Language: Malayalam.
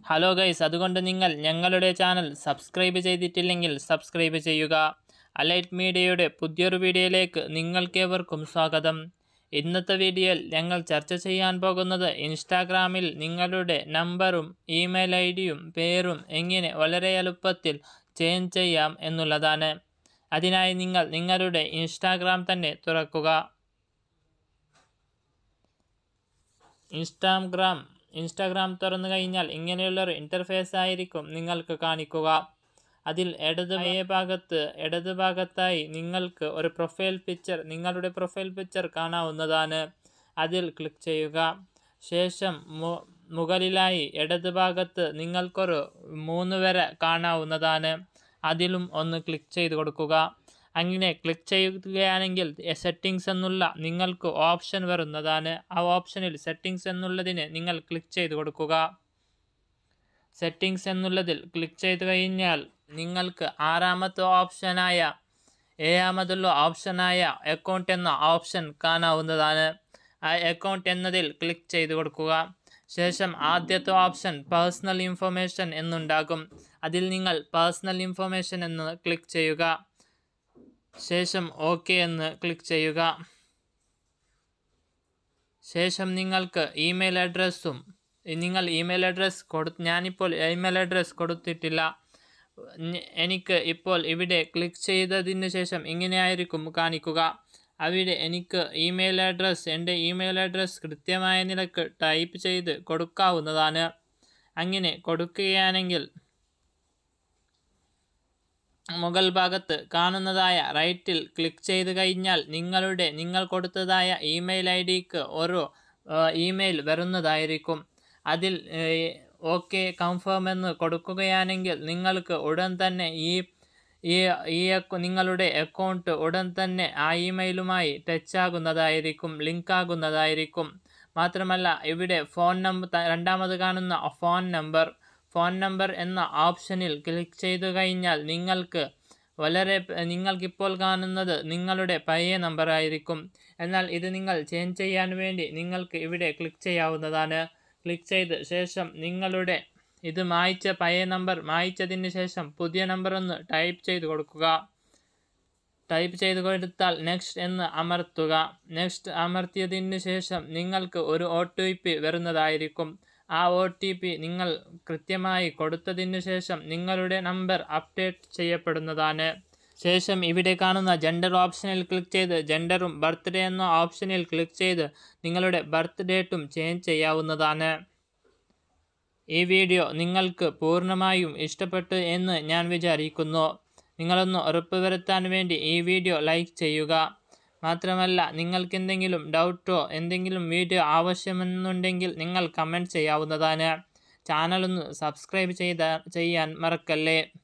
ഹലോ ഗൈസ് അതുകൊണ്ട് നിങ്ങൾ ഞങ്ങളുടെ ചാനൽ സബ്സ്ക്രൈബ് ചെയ്തിട്ടില്ലെങ്കിൽ സബ്സ്ക്രൈബ് ചെയ്യുക അലൈറ്റ് മീഡിയയുടെ പുതിയൊരു വീഡിയോയിലേക്ക് നിങ്ങൾക്കേവർക്കും സ്വാഗതം ഇന്നത്തെ വീഡിയോയിൽ ഞങ്ങൾ ചർച്ച ചെയ്യാൻ പോകുന്നത് ഇൻസ്റ്റാഗ്രാമിൽ നിങ്ങളുടെ നമ്പറും ഇമെയിൽ ഐ ഡിയും പേരും എങ്ങനെ വളരെ എളുപ്പത്തിൽ ചേഞ്ച് ചെയ്യാം എന്നുള്ളതാണ് അതിനായി നിങ്ങൾ നിങ്ങളുടെ ഇൻസ്റ്റാഗ്രാം തന്നെ തുറക്കുക ഇൻസ്റ്റാഗ്രാം ഇൻസ്റ്റാഗ്രാം തുറന്നു കഴിഞ്ഞാൽ ഇങ്ങനെയുള്ളൊരു ഇൻ്റർഫേസ് ആയിരിക്കും നിങ്ങൾക്ക് കാണിക്കുക അതിൽ ഇടത് ഭാഗത്ത് ഇടത് ഭാഗത്തായി നിങ്ങൾക്ക് ഒരു പ്രൊഫൈൽ പിക്ചർ നിങ്ങളുടെ പ്രൊഫൈൽ പിക്ചർ കാണാവുന്നതാണ് അതിൽ ക്ലിക്ക് ചെയ്യുക ശേഷം മു മുകളിലായി ഇടത് ഭാഗത്ത് നിങ്ങൾക്കൊരു മൂന്ന് വരെ കാണാവുന്നതാണ് അതിലും ഒന്ന് ക്ലിക്ക് ചെയ്ത് കൊടുക്കുക അങ്ങനെ ക്ലിക്ക് ചെയ്യുകയാണെങ്കിൽ സെറ്റിങ്സ് എന്നുള്ള നിങ്ങൾക്ക് ഓപ്ഷൻ വരുന്നതാണ് ആ ഓപ്ഷനിൽ സെറ്റിങ്സ് എന്നുള്ളതിന് നിങ്ങൾ ക്ലിക്ക് ചെയ്ത് കൊടുക്കുക സെറ്റിങ്സ് എന്നുള്ളതിൽ ക്ലിക്ക് ചെയ്ത് കഴിഞ്ഞാൽ നിങ്ങൾക്ക് ആറാമത്തെ ഓപ്ഷനായ ഏഴാമതുള്ള ഓപ്ഷനായ അക്കൗണ്ട് എന്ന ഓപ്ഷൻ കാണാവുന്നതാണ് ആ അക്കൗണ്ട് എന്നതിൽ ക്ലിക്ക് ചെയ്ത് കൊടുക്കുക ശേഷം ആദ്യത്തെ ഓപ്ഷൻ പേഴ്സണൽ ഇൻഫർമേഷൻ എന്നുണ്ടാകും അതിൽ നിങ്ങൾ പേഴ്സണൽ ഇൻഫർമേഷൻ എന്ന് ക്ലിക്ക് ചെയ്യുക ശേഷം ഓക്കെ എന്ന് ക്ലിക്ക് ചെയ്യുക ശേഷം നിങ്ങൾക്ക് ഇമെയിൽ അഡ്രസ്സും നിങ്ങൾ ഇമെയിൽ അഡ്രസ്സ് കൊടു ഞാനിപ്പോൾ ഇമെയിൽ അഡ്രസ്സ് കൊടുത്തിട്ടില്ല എനിക്ക് ഇപ്പോൾ ഇവിടെ ക്ലിക്ക് ചെയ്തതിന് ശേഷം ഇങ്ങനെയായിരിക്കും കാണിക്കുക അവിടെ എനിക്ക് ഇമെയിൽ അഡ്രസ്സ് എൻ്റെ ഇമെയിൽ അഡ്രസ്സ് കൃത്യമായ നിലക്ക് ടൈപ്പ് ചെയ്ത് കൊടുക്കാവുന്നതാണ് അങ്ങനെ കൊടുക്കുകയാണെങ്കിൽ മുകൾ ഭാഗത്ത് കാണുന്നതായ റൈറ്റിൽ ക്ലിക്ക് ചെയ്ത് കഴിഞ്ഞാൽ നിങ്ങളുടെ നിങ്ങൾ കൊടുത്തതായ ഇമെയിൽ ഐ ഡിക്ക് ഒരു ഇമെയിൽ വരുന്നതായിരിക്കും അതിൽ ഓക്കെ കൺഫേം എന്ന് കൊടുക്കുകയാണെങ്കിൽ നിങ്ങൾക്ക് ഉടൻ തന്നെ ഈ ഈ ഈ നിങ്ങളുടെ അക്കൗണ്ട് ഉടൻ തന്നെ ആ ഇമെയിലുമായി ടച്ച് ആകുന്നതായിരിക്കും ലിങ്ക് ആകുന്നതായിരിക്കും മാത്രമല്ല ഇവിടെ ഫോൺ നമ്പർ രണ്ടാമത് കാണുന്ന ഫോൺ നമ്പർ ഫോൺ നമ്പർ എന്ന ഓപ്ഷനിൽ ക്ലിക്ക് ചെയ്തു കഴിഞ്ഞാൽ നിങ്ങൾക്ക് വളരെ നിങ്ങൾക്കിപ്പോൾ കാണുന്നത് നിങ്ങളുടെ പഴയ നമ്പർ ആയിരിക്കും എന്നാൽ ഇത് നിങ്ങൾ ചേഞ്ച് ചെയ്യാൻ വേണ്ടി നിങ്ങൾക്ക് ഇവിടെ ക്ലിക്ക് ചെയ്യാവുന്നതാണ് ക്ലിക്ക് ചെയ്ത് ശേഷം നിങ്ങളുടെ ഇത് മായ്ച്ച പഴയ നമ്പർ മായ്ച്ചതിന് ശേഷം പുതിയ നമ്പർ ഒന്ന് ടൈപ്പ് ചെയ്ത് കൊടുക്കുക ടൈപ്പ് ചെയ്ത് കൊടുത്താൽ നെക്സ്റ്റ് എന്ന് അമർത്തുക നെക്സ്റ്റ് അമർത്തിയതിന് ശേഷം നിങ്ങൾക്ക് ഒരു ഒ ടി പി വരുന്നതായിരിക്കും ആ ഒ ടി പി നിങ്ങൾ കൃത്യമായി കൊടുത്തതിന് ശേഷം നിങ്ങളുടെ നമ്പർ അപ്ഡേറ്റ് ചെയ്യപ്പെടുന്നതാണ് ശേഷം ഇവിടെ കാണുന്ന ജെൻഡർ ഓപ്ഷനിൽ ക്ലിക്ക് ചെയ്ത് ജെൻഡറും ബർത്ത്ഡേ എന്ന ഓപ്ഷനിൽ ക്ലിക്ക് ചെയ്ത് നിങ്ങളുടെ ബർത്ത് ഡേറ്റും ചേഞ്ച് ചെയ്യാവുന്നതാണ് ഈ വീഡിയോ നിങ്ങൾക്ക് പൂർണ്ണമായും ഇഷ്ടപ്പെട്ടു എന്ന് ഞാൻ വിചാരിക്കുന്നു നിങ്ങളൊന്ന് ഉറപ്പുവരുത്താൻ വേണ്ടി ഈ വീഡിയോ ലൈക്ക് ചെയ്യുക മാത്രമല്ല നിങ്ങൾക്ക് എന്തെങ്കിലും ഡൗട്ടോ എന്തെങ്കിലും വീഡിയോ ആവശ്യമെന്നുണ്ടെങ്കിൽ നിങ്ങൾ കമൻറ്റ് ചെയ്യാവുന്നതാണ് ചാനലൊന്ന് സബ്സ്ക്രൈബ് ചെയ്ത ചെയ്യാൻ മറക്കല്ലേ